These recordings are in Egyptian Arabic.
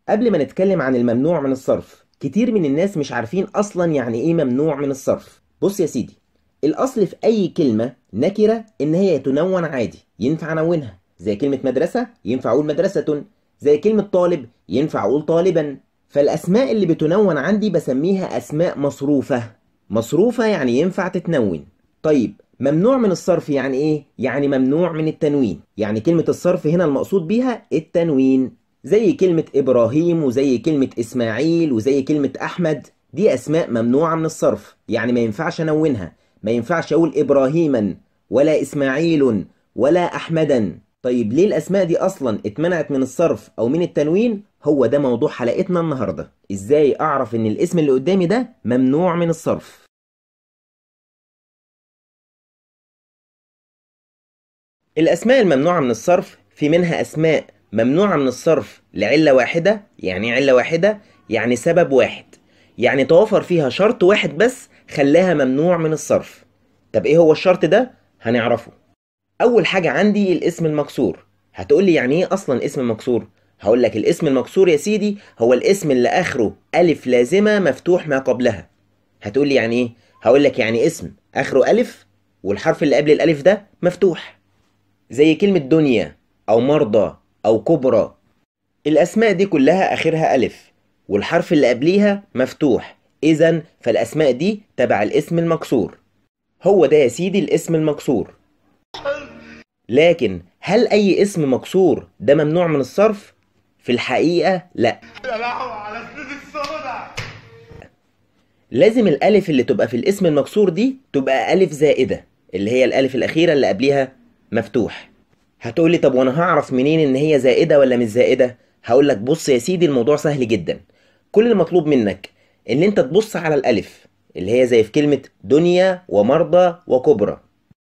قبل ما نتكلم عن الممنوع من الصرف كتير من الناس مش عارفين أصلا يعني إيه ممنوع من الصرف بص يا سيدي الأصل في أي كلمة نكرة إن هي تنون عادي ينفع أنونها زي كلمة مدرسة ينفع أقول مدرسة زي كلمة طالب ينفع أقول طالبا فالأسماء اللي بتنون عندي بسميها أسماء مصروفة مصروفة يعني ينفع تتنون طيب ممنوع من الصرف يعني ايه؟ يعني ممنوع من التنوين يعني كلمة الصرف هنا المقصود بيها التنوين زي كلمة إبراهيم وزي كلمة إسماعيل وزي كلمة أحمد دي أسماء ممنوعة من الصرف يعني ما ينفعش أنونها ما ينفعش أقول إبراهيما ولا إسماعيل ولا أحمدا طيب ليه الأسماء دي أصلا اتمنعت من الصرف أو من التنوين هو ده موضوع حلقتنا النهاردة إزاي أعرف إن الاسم اللي قدامي ده ممنوع من الصرف الأسماء الممنوعة من الصرف في منها أسماء ممنوعة من الصرف لعلة واحدة يعني علة واحدة يعني سبب واحد يعني توفر فيها شرط واحد بس خلاها ممنوع من الصرف طب ايه هو الشرط ده هنعرفه اول حاجة عندي الاسم المكسور هتقولي يعني ايه اصلا اسم مكسور هقول لك الاسم المكسور يا سيدي هو الاسم اللي اخره الف لازمة مفتوح ما قبلها هتقولي يعني ايه هقول لك يعني اسم اخره الف والحرف اللي قبل الالف ده مفتوح زي كلمة دنيا او مرضى أو كبرى الأسماء دي كلها آخرها ألف والحرف اللي قبليها مفتوح إذا فالأسماء دي تبع الاسم المكسور هو ده يا سيدي الاسم المكسور لكن هل أي اسم مكسور ده ممنوع من الصرف؟ في الحقيقة لا يا لهوي على سنين السودا لازم الألف اللي تبقى في الاسم المكسور دي تبقى ألف زائدة اللي هي الألف الأخيرة اللي قبليها مفتوح هتقولي طب وانا هعرف منين ان هي زائده ولا مش زائده هقول لك بص يا سيدي الموضوع سهل جدا كل المطلوب منك ان انت تبص على الالف اللي هي زي في كلمه دنيا ومرضى وكبرى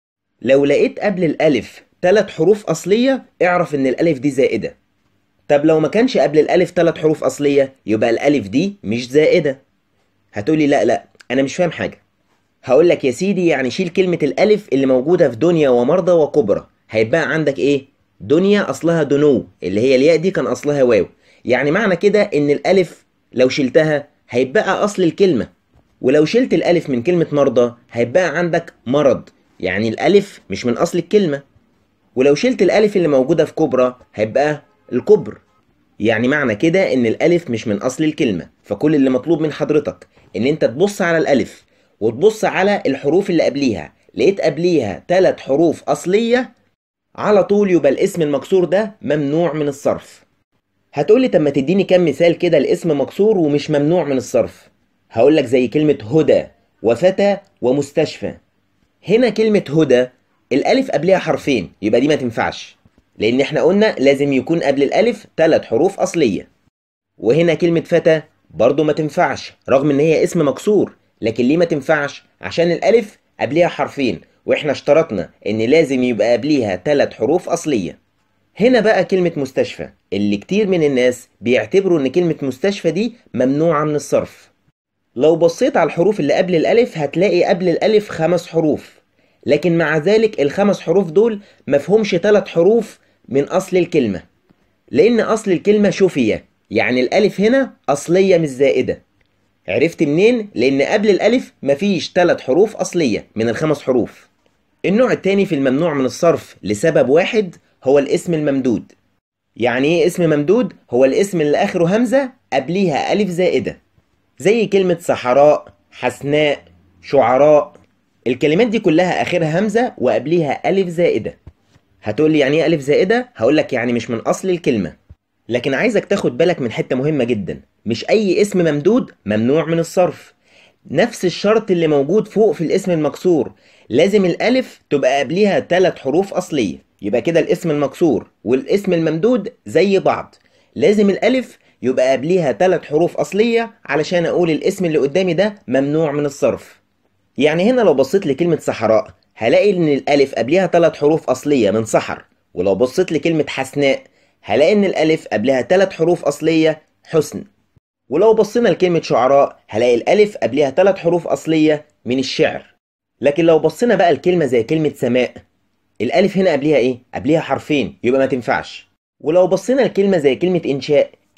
لو لقيت قبل الالف ثلاث حروف اصليه اعرف ان الالف دي زائده طب لو ما كانش قبل الالف ثلاث حروف اصليه يبقى الالف دي مش زائده هتقولي لا لا انا مش فاهم حاجه هقول لك يا سيدي يعني شيل كلمه الالف اللي موجوده في دنيا ومرضى وكبرى هيبقى عندك ايه دنيا اصلها دنو اللي هي الياء دي كان اصلها واو يعني معنى كده ان الالف لو شلتها هيبقى اصل الكلمه ولو شلت الالف من كلمه مرضى هيبقى عندك مرض يعني الالف مش من اصل الكلمه ولو شلت الالف اللي موجوده في كبرى هيبقى الكبر يعني معنى كده ان الالف مش من اصل الكلمه فكل اللي مطلوب من حضرتك ان انت تبص على الالف وتبص على الحروف اللي قبليها لقيت قبليها ثلاث حروف اصليه على طول يبقى الاسم المكسور ده ممنوع من الصرف هتقولي طب ما تديني كام مثال كده الاسم مكسور ومش ممنوع من الصرف هقولك زي كلمة هدى وفتى ومستشفى هنا كلمة هدى الألف قبلها حرفين يبقى دي ما تنفعش لأن احنا قلنا لازم يكون قبل الألف ثلاث حروف أصلية وهنا كلمة فتى برضو ما تنفعش رغم ان هي اسم مكسور لكن ليه ما تنفعش عشان الألف قبلها حرفين واحنا اشترطنا ان لازم يبقى قبليها ثلاث حروف اصليه هنا بقى كلمة مستشفى اللي كتير من الناس بيعتبروا ان كلمة مستشفى دي ممنوعة من الصرف لو بصيت على الحروف اللي قبل الالف هتلاقي قبل الالف خمس حروف لكن مع ذلك الخمس حروف دول مفهومش ثلاث حروف من اصل الكلمة لان اصل الكلمة شفية يعني الالف هنا اصلية مش زائدة عرفت منين؟ لان قبل الالف مفيش ثلاث حروف اصلية من الخمس حروف النوع التاني في الممنوع من الصرف لسبب واحد هو الاسم الممدود يعني ايه اسم ممدود هو الاسم اللي اخره همزة قبليها الف زائدة زي كلمة صحراء حسناء شعراء الكلمات دي كلها اخرها همزة وقبليها الف زائدة هتقول لي يعني ايه الف زائدة هقول لك يعني مش من اصل الكلمة لكن عايزك تاخد بالك من حتة مهمة جدا مش اي اسم ممدود ممنوع من الصرف نفس الشرط اللي موجود فوق في الاسم المكسور لازم الألف تبقى قبليها ثلاث حروف أصلية يبقى كده الاسم المكسور والاسم الممدود زي بعض لازم الألف يبقى قبليها ثلاث حروف أصلية علشان أقول الاسم اللي قدامي ده ممنوع من الصرف يعني هنا لو بصيت لكلمة صحراء هلاقي إن الألف قبليها ثلاث حروف أصلية من صحر ولو بصيت لكلمة حسناء هلاقي إن الألف قبلها ثلاث حروف أصلية حسن ولو بصينا لكلمة شعراء هلاقي الألف قبلها ثلاث حروف أصلية من الشعر لكن لو بصينا بقى الكلمة زي كلمة سماء الألف هنا قبلها إيه؟ قبلها حرفين يبقى ما تنفعش ولو بصينا الكلمة زي كلمة إنشاء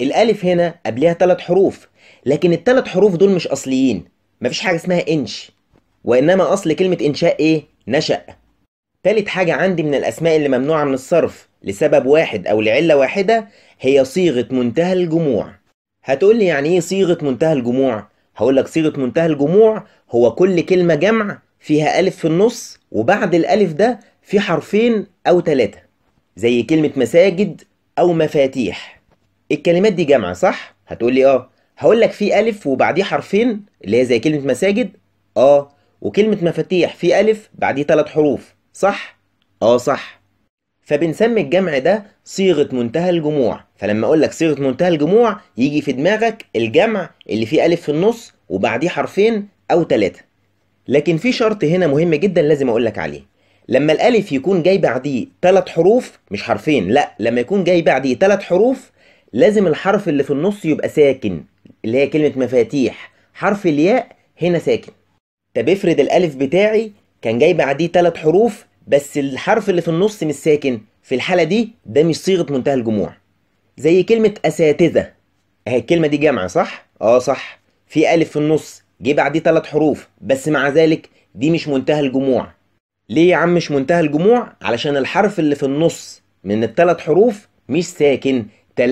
الألف هنا قبلها ثلاث حروف لكن الثلاث حروف دول مش أصليين مفيش حاجة اسمها إنش وإنما أصل كلمة إنشاء إيه؟ نشأ تالت حاجة عندي من الأسماء اللي ممنوعة من الصرف لسبب واحد أو لعلة واحدة هي صيغة منتهى الجموع هتقول لي يعني إيه صيغة منتهى الجموع؟ هقول لك صيغة منتهى الجموع هو كل كلمة جمع فيها ألف في النص وبعد الألف ده في حرفين أو ثلاثة زي كلمة مساجد أو مفاتيح الكلمات دي جمع صح؟ هتقول لي اه هقول لك في ألف وبعديه حرفين اللي هي زي كلمة مساجد اه وكلمة مفاتيح في ألف بعديه ثلاث حروف صح؟ اه صح فبنسمي الجمع ده صيغة منتهى الجموع فلما أقول لك صيغة منتهى الجموع يجي في دماغك الجمع اللي فيه ألف في النص وبعديه حرفين أو ثلاثة لكن في شرط هنا مهم جدا لازم أقول لك عليه لما الألف يكون جاي بعديه ثلاث حروف مش حرفين لا لما يكون جاي بعديه ثلاث حروف لازم الحرف اللي في النص يبقى ساكن اللي هي كلمة مفاتيح حرف الياء هنا ساكن طب افرض الألف بتاعي كان جاي بعديه ثلاث حروف بس الحرف اللي في النص مش ساكن في الحالة دي ده مش صيغة منتهى الجموع زي كلمة أساتذة اهي الكلمة دي جامعة صح؟ اه صح في ألف في النص جه بعديه ثلاث حروف بس مع ذلك دي مش منتهى الجموع ليه يا عم مش منتهى الجموع؟ علشان الحرف اللي في النص من الثلاث حروف مش ساكن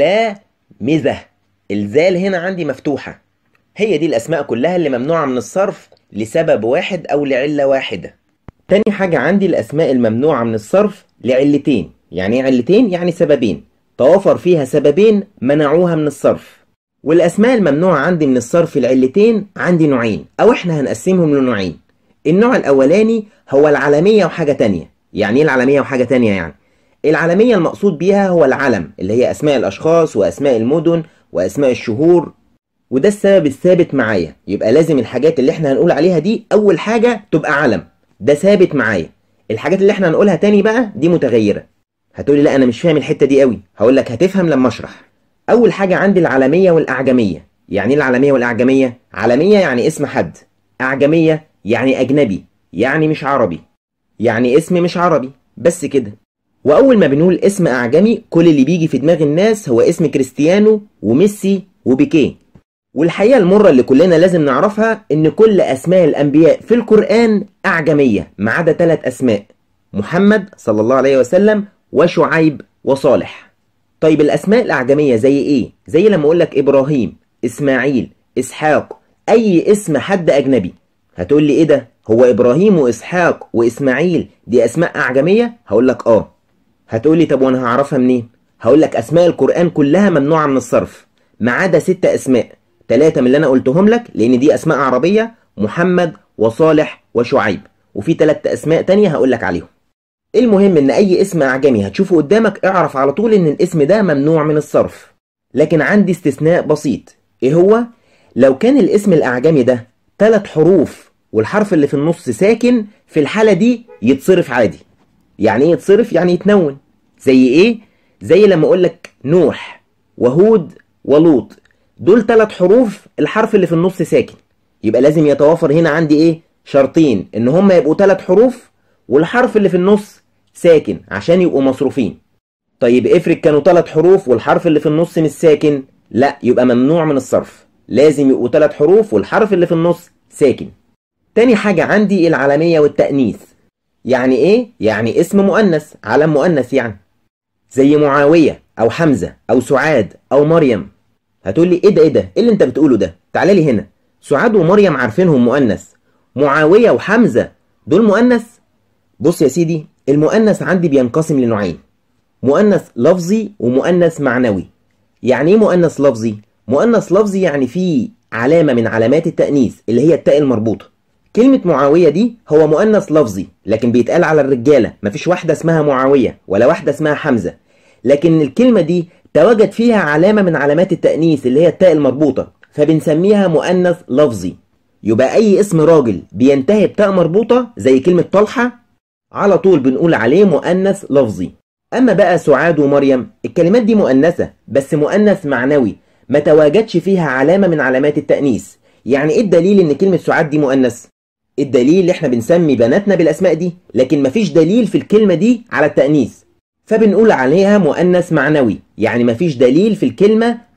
تلامذة الزال هنا عندي مفتوحة هي دي الأسماء كلها اللي ممنوعة من الصرف لسبب واحد أو لعلة واحدة تاني حاجة عندي الأسماء الممنوعة من الصرف لعلتين يعني ايه علتين؟ يعني سببين توافر فيها سببين منعوها من الصرف والأسماء الممنوعة عندي من الصرف العلتين عندي نوعين أو إحنا هنقسمهم لنوعين النوع الأولاني هو العالمية وحاجة تانية يعني إيه العالمية وحاجة تانية يعني؟ العالمية المقصود بيها هو العلم اللي هي أسماء الأشخاص وأسماء المدن وأسماء الشهور وده السبب الثابت معايا يبقى لازم الحاجات اللي احنا هنقول عليها دي أول حاجة تبقى علم ده ثابت معايا الحاجات اللي احنا هنقولها تاني بقى دي متغيرة هتقولي لا أنا مش فاهم الحتة دي قوي هقول لك هتفهم لما أشرح أول حاجة عندي العالمية والأعجمية يعني ايه العالمية والأعجمية؟ عالمية يعني اسم حد أعجمية يعني أجنبي يعني مش عربي يعني اسم مش عربي بس كده وأول ما بنقول اسم أعجمي كل اللي بيجي في دماغ الناس هو اسم كريستيانو وميسي وبيكيه والحقيقة المرة اللي كلنا لازم نعرفها إن كل أسماء الأنبياء في القرآن أعجمية ما عدا ثلاث أسماء محمد صلى الله عليه وسلم وشعيب وصالح طيب الأسماء الأعجمية زي إيه؟ زي لما أقول لك إبراهيم إسماعيل إسحاق أي اسم حد أجنبي هتقول لي إيه ده؟ هو إبراهيم وإسحاق وإسماعيل دي أسماء أعجمية؟ هقول لك آه هتقول لي طب وأنا هعرفها منين؟ هقول لك أسماء القرآن كلها ممنوعة من الصرف ما عدا ست أسماء ثلاثة من اللي أنا قلتهم لك لأن دي أسماء عربية محمد وصالح وشعيب وفي ثلاث أسماء تانية هقول لك عليهم المهم إن أي اسم أعجمي هتشوفه قدامك اعرف على طول إن الاسم ده ممنوع من الصرف لكن عندي استثناء بسيط إيه هو؟ لو كان الاسم الأعجمي ده ثلاث حروف والحرف اللي في النص ساكن في الحالة دي يتصرف عادي يعني إيه يتصرف؟ يعني يتنون زي إيه؟ زي لما أقول لك نوح وهود ولوط دول ثلاث حروف الحرف اللي في النص ساكن يبقى لازم يتوافر هنا عندي ايه شرطين ان هما يبقوا ثلاث حروف والحرف اللي في النص ساكن عشان يبقوا مصروفين طيب افرض كانوا ثلاث حروف والحرف اللي في النص مش ساكن لا يبقى ممنوع من الصرف لازم يبقوا ثلاث حروف والحرف اللي في النص ساكن تاني حاجة عندي العلمية والتأنيث يعني ايه؟ يعني اسم مؤنث علم مؤنث يعني زي معاوية او حمزة او سعاد او مريم هتقول لي ايه ده ايه ده ايه اللي انت بتقوله ده تعالى لي هنا سعاد ومريم عارفينهم مؤنث معاوية وحمزة دول مؤنث بص يا سيدي المؤنث عندي بينقسم لنوعين مؤنث لفظي ومؤنث معنوي يعني ايه مؤنث لفظي مؤنث لفظي يعني فيه علامة من علامات التأنيث اللي هي التاء المربوطة كلمة معاوية دي هو مؤنث لفظي لكن بيتقال على الرجالة مفيش واحدة اسمها معاوية ولا واحدة اسمها حمزة لكن الكلمة دي تواجد فيها علامة من علامات التأنيث اللي هي التاء المربوطة فبنسميها مؤنث لفظي يبقى أي اسم راجل بينتهي بتاء مربوطة زي كلمة طلحة على طول بنقول عليه مؤنث لفظي أما بقى سعاد ومريم الكلمات دي مؤنثة بس مؤنث معنوي ما تواجدش فيها علامة من علامات التأنيث يعني إيه الدليل إن كلمة سعاد دي مؤنث؟ الدليل احنا بنسمي بناتنا بالأسماء دي لكن مفيش دليل في الكلمة دي على التأنيث فبنقول عليها مؤنث معنوي يعني مفيش دليل في الكلمة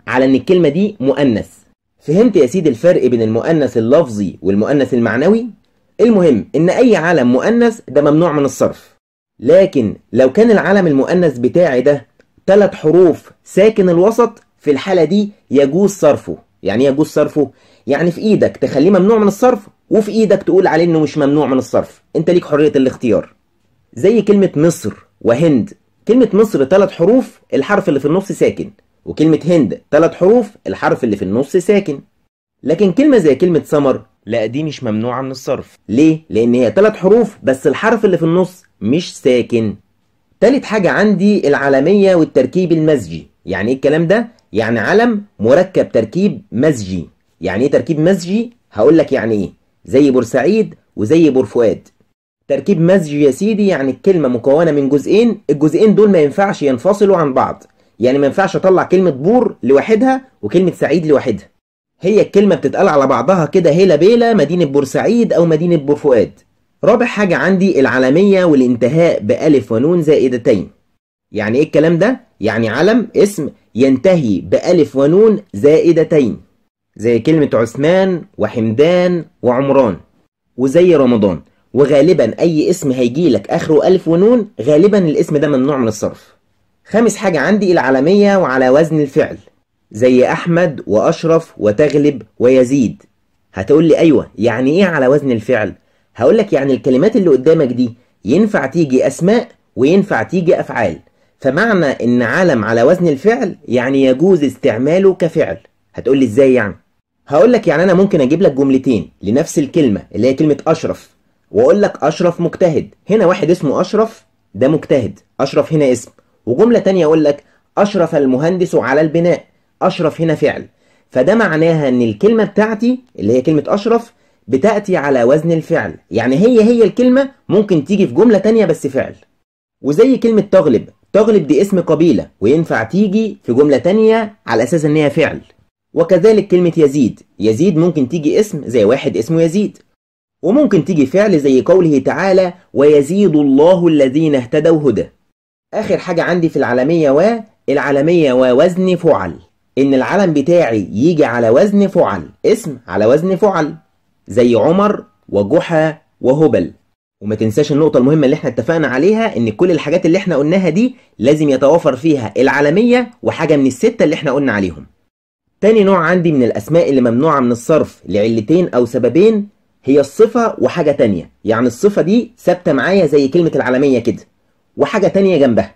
على ان الكلمة دي مؤنث فهمت يا سيدي الفرق بين المؤنث اللفظي والمؤنث المعنوي المهم ان اي علم مؤنث ده ممنوع من الصرف لكن لو كان العلم المؤنث بتاعي ده ثلاث حروف ساكن الوسط في الحالة دي يجوز صرفه يعني ايه يجوز صرفه يعني في ايدك تخليه ممنوع من الصرف وفي ايدك تقول عليه انه مش ممنوع من الصرف انت ليك حرية الاختيار زي كلمة مصر وهند كلمة مصر ثلاث حروف الحرف اللي في النص ساكن وكلمة هند ثلاث حروف الحرف اللي في النص ساكن لكن كلمة زي كلمة سمر لا دي مش ممنوعة من الصرف ليه؟ لأن هي ثلاث حروف بس الحرف اللي في النص مش ساكن تالت حاجة عندي العلمية والتركيب المزجي يعني ايه الكلام ده؟ يعني علم مركب تركيب مزجي يعني ايه تركيب مزجي؟ هقول لك يعني ايه زي بورسعيد وزي بورفؤاد تركيب مزجي يا سيدي يعني الكلمة مكونة من جزئين الجزئين دول ما ينفعش ينفصلوا عن بعض يعني ما ينفعش اطلع كلمة بور لوحدها وكلمة سعيد لوحدها هي الكلمة بتتقال على بعضها كده هيلا بيلا مدينة بورسعيد أو مدينة بورفؤاد رابع حاجة عندي العلمية والانتهاء بألف ونون زائدتين يعني ايه الكلام ده؟ يعني علم اسم ينتهي بألف ونون زائدتين زي كلمة عثمان وحمدان وعمران وزي رمضان وغالبا أي اسم هيجيلك آخره ألف ونون غالبا الاسم ده ممنوع من الصرف خامس حاجة عندي العلمية وعلى وزن الفعل زي أحمد وأشرف وتغلب ويزيد هتقول لي أيوة يعني إيه على وزن الفعل؟ هقول لك يعني الكلمات اللي قدامك دي ينفع تيجي أسماء وينفع تيجي أفعال فمعنى إن علم على وزن الفعل يعني يجوز استعماله كفعل هتقول لي إزاي يعني؟ هقول لك يعني أنا ممكن أجيب لك جملتين لنفس الكلمة اللي هي كلمة أشرف وأقول لك أشرف مجتهد هنا واحد اسمه أشرف ده مجتهد أشرف هنا اسم وجملة تانية أقول لك أشرف المهندس على البناء أشرف هنا فعل فده معناها إن الكلمة بتاعتي اللي هي كلمة أشرف بتأتي على وزن الفعل يعني هي هي الكلمة ممكن تيجي في جملة تانية بس فعل وزي كلمة تغلب تغلب دي اسم قبيلة وينفع تيجي في جملة تانية على أساس إن هي فعل وكذلك كلمة يزيد يزيد ممكن تيجي اسم زي واحد اسمه يزيد وممكن تيجي فعل زي قوله تعالى ويزيد الله الذين اهتدوا هدى آخر حاجة عندي في العالمية و العالمية ووزن فعل إن العلم بتاعي يجي على وزن فعل اسم على وزن فعل زي عمر وجحا وهبل وما تنساش النقطة المهمة اللي احنا اتفقنا عليها ان كل الحاجات اللي احنا قلناها دي لازم يتوافر فيها العالمية وحاجة من الستة اللي احنا قلنا عليهم تاني نوع عندي من الأسماء اللي ممنوعة من الصرف لعلتين أو سببين هي الصفة وحاجة تانية يعني الصفة دي ثابتة معايا زي كلمة العالمية كده وحاجة تانية جنبها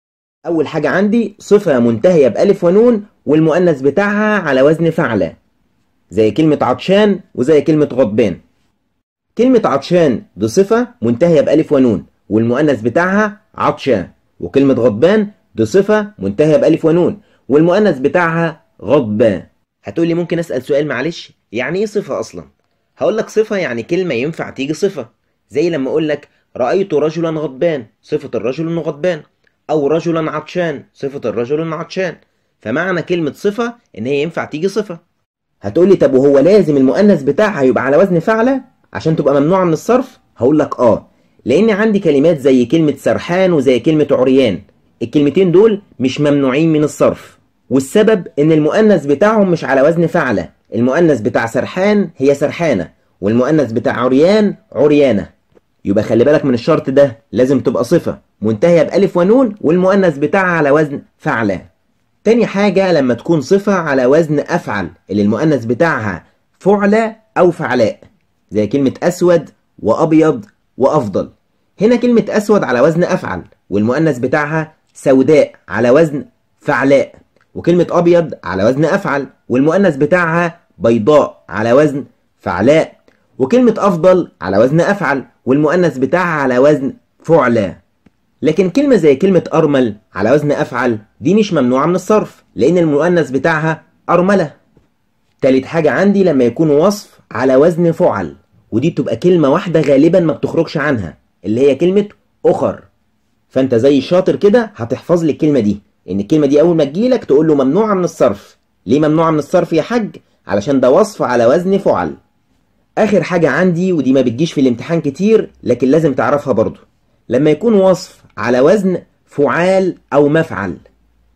أول حاجة عندي صفة منتهية بألف ونون والمؤنث بتاعها على وزن فعلة زي كلمة عطشان وزي كلمة غضبان كلمة عطشان دي صفة منتهية بألف ونون والمؤنث بتاعها عطشان وكلمة غضبان دي صفة منتهية بألف ونون والمؤنث بتاعها غضبان هتقولي ممكن أسأل سؤال معلش يعني إيه صفة أصلا؟ هقول لك صفة يعني كلمة ينفع تيجي صفة زي لما أقول لك رأيت رجلا غضبان صفة الرجل إنه غضبان أو رجلا عطشان صفة الرجل إنه عطشان فمعنى كلمة صفة إن هي ينفع تيجي صفة هتقولي طب وهو لازم المؤنث بتاعها يبقى على وزن فعلة عشان تبقى ممنوعة من الصرف هقول لك اه لان عندي كلمات زي كلمة سرحان وزي كلمة عريان الكلمتين دول مش ممنوعين من الصرف والسبب ان المؤنث بتاعهم مش على وزن فعلة المؤنث بتاع سرحان هي سرحانة والمؤنث بتاع عريان عريانة يبقى خلي بالك من الشرط ده لازم تبقى صفة منتهية بألف ونون والمؤنث بتاعها على وزن فعلة تاني حاجة لما تكون صفة على وزن أفعل اللي المؤنث بتاعها فعلة أو فعلاء زي كلمة أسود وأبيض وأفضل هنا كلمة أسود على وزن أفعل والمؤنث بتاعها سوداء على وزن فعلاء وكلمة أبيض على وزن أفعل والمؤنث بتاعها بيضاء على وزن فعلاء وكلمة أفضل على وزن أفعل والمؤنث بتاعها على وزن فعلى لكن كلمة زي كلمة أرمل على وزن أفعل دي مش ممنوعة من الصرف لأن المؤنث بتاعها أرملة تالت حاجة عندي لما يكون وصف على وزن فعل ودي بتبقى كلمة واحدة غالبا ما بتخرجش عنها اللي هي كلمة أخر فأنت زي الشاطر كده هتحفظ لي الكلمة دي إن الكلمة دي أول ما تجيلك تقول له ممنوعة من الصرف ليه ممنوعة من الصرف يا حاج؟ علشان ده وصف على وزن فعل آخر حاجة عندي ودي ما بتجيش في الامتحان كتير لكن لازم تعرفها برضو لما يكون وصف على وزن فعال أو مفعل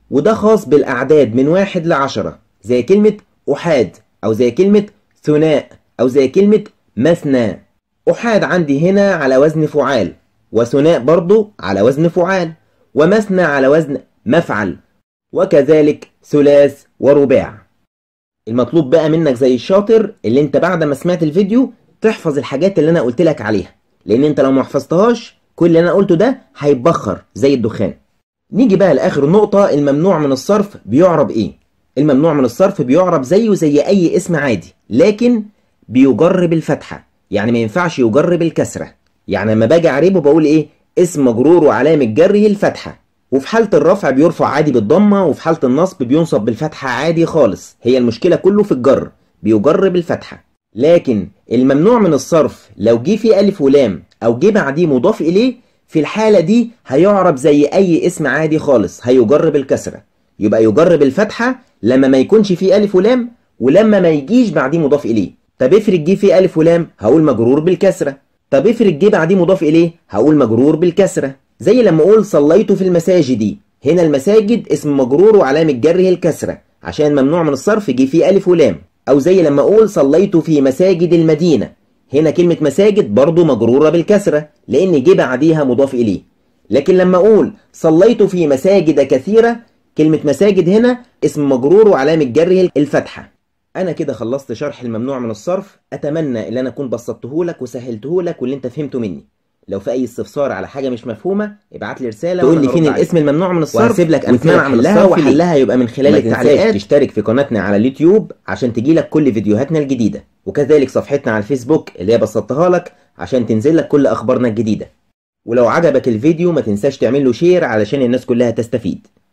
وده خاص بالأعداد من واحد لعشرة زي كلمة أحاد أو زي كلمة ثناء أو زي كلمة مثنى أحاد عندي هنا على وزن فعال وثناء برضو على وزن فعال ومثنى على وزن مفعل وكذلك ثلاث ورباع المطلوب بقى منك زي الشاطر اللي انت بعد ما سمعت الفيديو تحفظ الحاجات اللي انا قلت لك عليها لان انت لو ما حفظتهاش كل اللي انا قلته ده هيتبخر زي الدخان نيجي بقى لاخر نقطة الممنوع من الصرف بيعرب ايه الممنوع من الصرف بيعرب زيه زي اي اسم عادي لكن بيجر بالفتحة يعني ما ينفعش يجر بالكسرة يعني لما باجي اعربه بقول ايه اسم مجرور وعلامة جره الفتحة وفي حالة الرفع بيرفع عادي بالضمة وفي حالة النصب بينصب بالفتحة عادي خالص هي المشكلة كله في الجر بيجر بالفتحة لكن الممنوع من الصرف لو جه فيه ألف ولام أو جه بعديه مضاف إليه في الحالة دي هيعرب زي أي اسم عادي خالص هيجر بالكسرة يبقى يجر بالفتحة لما ما يكونش فيه ألف ولام ولما ما يجيش بعديه مضاف إليه طب افرض جه فيه ألف ولام هقول مجرور بالكسرة طب افرض جه بعديه مضاف إليه هقول مجرور بالكسرة زي لما اقول صليت في المساجد هنا المساجد اسم مجرور وعلامة جره الكسرة عشان ممنوع من الصرف جه فيه ألف ولام أو زي لما أقول صليت في مساجد المدينة هنا كلمة مساجد برضو مجرورة بالكسرة لأن جه بعديها مضاف إليه لكن لما أقول صليت في مساجد كثيرة كلمة مساجد هنا اسم مجرور وعلامة جره الفتحة أنا كده خلصت شرح الممنوع من الصرف أتمنى إن أنا أكون بسطته لك وسهلته لك واللي أنت فهمته مني لو في اي استفسار على حاجه مش مفهومه ابعت لي رساله تقول وأنا لي هرد فين عليك. الاسم الممنوع من الصرف وهسيب لك امثله وتمنع من حلها الصرف ليه. وحلها يبقى من خلال ما تنساش التعليقات تشترك في قناتنا على اليوتيوب عشان تجيلك كل فيديوهاتنا الجديده وكذلك صفحتنا على الفيسبوك اللي هي بسطتها لك عشان تنزل لك كل اخبارنا الجديده ولو عجبك الفيديو ما تنساش تعمل له شير علشان الناس كلها تستفيد